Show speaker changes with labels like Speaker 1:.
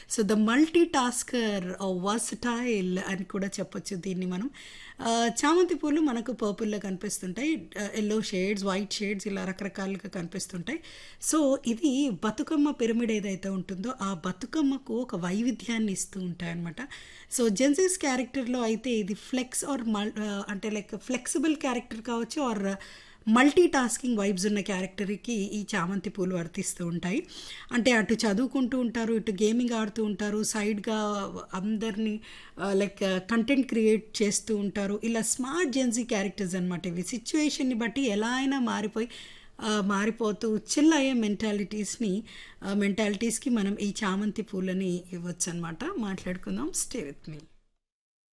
Speaker 1: so the multi tasker versatile అని కూడా చెప్పొచ్చు దీన్ని మనం ఆ, చామంతి పూలు మనకు పర్పుల్లో కనిపిస్తుంటాయి ఎల్లో షేడ్స్ వైట్ షేడ్స్ ఇలా రకరకాలుగా కనిపిస్తుంటాయి సో ఇది బతుకమ్మ పిరమిడ్ ఏదైతే ఉంటుందో ఆ బతుకమ్మకు ఒక వైవిధ్యాన్ని ఇస్తూ ఉంటాయి అనమాట సో జెన్సీస్ క్యారెక్టర్లో అయితే ఇది ఫ్లెక్స్ ఆర్ మల్ అంటే లైక్ ఫ్లెక్సిబుల్ క్యారెక్టర్ కావచ్చు ఆర్ మల్టీ టాస్కింగ్ వైబ్స్ ఉన్న క్యారెక్టర్కి ఈ చామంతి పూలు వర్తిస్తూ ఉంటాయి అంటే అటు చదువుకుంటూ ఉంటారు ఇటు గేమింగ్ ఆడుతూ ఉంటారు సైడ్గా అందరినీ లైక్ కంటెంట్ క్రియేట్ చేస్తూ ఉంటారు ఇలా స్మార్ట్ జెన్సీ క్యారెక్టర్స్ అనమాట ఇవి సిచ్యువేషన్ని బట్టి ఎలా అయినా మారిపోయి ఆ, మారిపోతూ చిల్ అయ్యే మెంటాలిటీస్ని మెంటాలిటీస్కి మనం ఈ చామంతి పూలని ఇవ్వచ్చు అనమాట మాట్లాడుకుందాం స్టే విత్ మీ